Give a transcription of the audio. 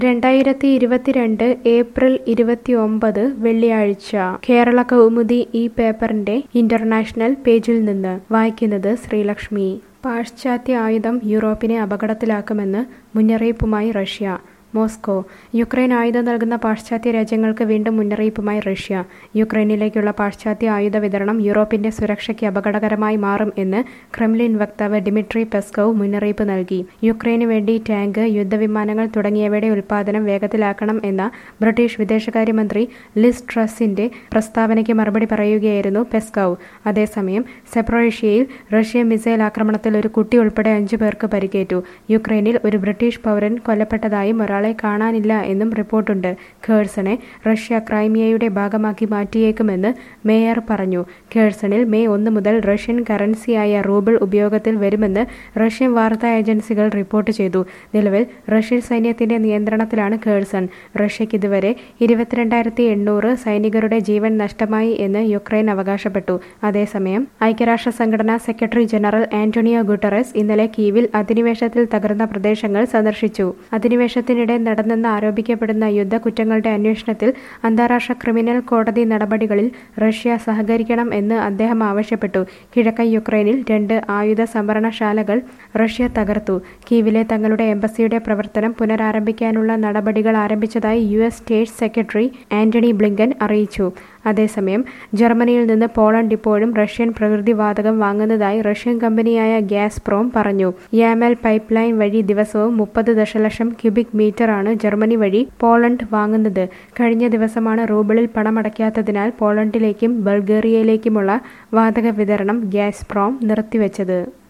രണ്ടായിരത്തി ഇരുപത്തിരണ്ട് ഏപ്രിൽ ഇരുപത്തിയൊമ്പത് വെള്ളിയാഴ്ച കേരള കൗമുദി ഈ പേപ്പറിന്റെ ഇന്റർനാഷണൽ പേജിൽ നിന്ന് വായിക്കുന്നത് ശ്രീലക്ഷ്മി പാശ്ചാത്യ ആയുധം യൂറോപ്പിനെ അപകടത്തിലാക്കുമെന്ന് മുന്നറിയിപ്പുമായി റഷ്യ മോസ്കോ യുക്രൈൻ ആയുധം നൽകുന്ന പാശ്ചാത്യ രാജ്യങ്ങൾക്ക് വീണ്ടും മുന്നറിയിപ്പുമായി റഷ്യ യുക്രൈനിലേക്കുള്ള പാശ്ചാത്യ ആയുധ വിതരണം യൂറോപ്പിന്റെ സുരക്ഷയ്ക്ക് അപകടകരമായി മാറും എന്ന് ക്രെംലിൻ വക്താവ് ഡിമിട്രി പെസ്കോവ് മുന്നറിയിപ്പ് നൽകി യുക്രൈന് വേണ്ടി ടാങ്ക് യുദ്ധവിമാനങ്ങൾ തുടങ്ങിയവയുടെ ഉൽപ്പാദനം വേഗത്തിലാക്കണം എന്ന ബ്രിട്ടീഷ് വിദേശകാര്യമന്ത്രി ലിസ് ട്രസിന്റെ പ്രസ്താവനയ്ക്ക് മറുപടി പറയുകയായിരുന്നു പെസ്കോവ് അതേസമയം സെപ്രോയേഷ്യയിൽ റഷ്യ മിസൈൽ ആക്രമണത്തിൽ ഒരു കുട്ടി ഉൾപ്പെടെ അഞ്ചു പേർക്ക് പരിക്കേറ്റു യുക്രൈനിൽ ഒരു ബ്രിട്ടീഷ് പൗരൻ കൊല്ലപ്പെട്ടതായും ഒരാളെ കാണാനില്ല എന്നും റിപ്പോർട്ടുണ്ട് ഖേഴ്സണെ റഷ്യ ക്രൈമിയയുടെ ഭാഗമാക്കി മാറ്റിയേക്കുമെന്ന് മേയർ പറഞ്ഞു ഖേഴ്സണിൽ മെയ് ഒന്ന് മുതൽ റഷ്യൻ കറൻസിയായ റൂബിൾ ഉപയോഗത്തിൽ വരുമെന്ന് റഷ്യൻ വാർത്താ ഏജൻസികൾ റിപ്പോർട്ട് ചെയ്തു നിലവിൽ റഷ്യൻ സൈന്യത്തിന്റെ നിയന്ത്രണത്തിലാണ് ഖേഴ്സൺ റഷ്യയ്ക്ക് ഇതുവരെ ഇരുപത്തിരണ്ടായിരത്തി എണ്ണൂറ് സൈനികരുടെ ജീവൻ നഷ്ടമായി എന്ന് യുക്രൈൻ അവകാശപ്പെട്ടു അതേസമയം ഐക്യരാഷ്ട്ര സംഘടനാ സെക്രട്ടറി ജനറൽ ആന്റണിയോ ഗുട്ടറസ് ഇന്നലെ കീവിൽ അധിനിവേശത്തിൽ തകർന്ന പ്രദേശങ്ങൾ സന്ദർശിച്ചു അധിനിവേശത്തിനിടെ നടന്നെന്ന് ആരോപിക്കപ്പെടുന്ന യുദ്ധക്കുറ്റങ്ങളുടെ അന്വേഷണത്തിൽ അന്താരാഷ്ട്ര ക്രിമിനൽ കോടതി നടപടികളിൽ റഷ്യ സഹകരിക്കണം എന്ന് അദ്ദേഹം ആവശ്യപ്പെട്ടു കിഴക്കൻ യുക്രൈനിൽ രണ്ട് ആയുധ സംഭരണശാലകൾ റഷ്യ തകർത്തു കീവിലെ തങ്ങളുടെ എംബസിയുടെ പ്രവർത്തനം പുനരാരംഭിക്കാനുള്ള നടപടികൾ ആരംഭിച്ചതായി U S state secretary Antony Blinken അറിയിച്ചു അതേസമയം ജർമ്മനിയിൽ നിന്ന് പോളണ്ട് ഇപ്പോഴും റഷ്യൻ പ്രകൃതിവാതകം വാങ്ങുന്നതായി റഷ്യൻ കമ്പനിയായ ഗ്യാസ്പ്രോം പറഞ്ഞു യാമൽ പൈപ്പ് ലൈൻ വഴി ദിവസവും മുപ്പത് ദശലക്ഷം ക്യൂബിക് മീറ്ററാണ് ജർമ്മനി വഴി പോളണ്ട് വാങ്ങുന്നത് കഴിഞ്ഞ ദിവസമാണ് റൂബിളിൽ പണമടയ്ക്കാത്തതിനാൽ പോളണ്ടിലേക്കും ബൾഗേറിയയിലേക്കുമുള്ള വാതക വിതരണം ഗ്യാസ്പ്രോം നിർത്തിവെച്ചത്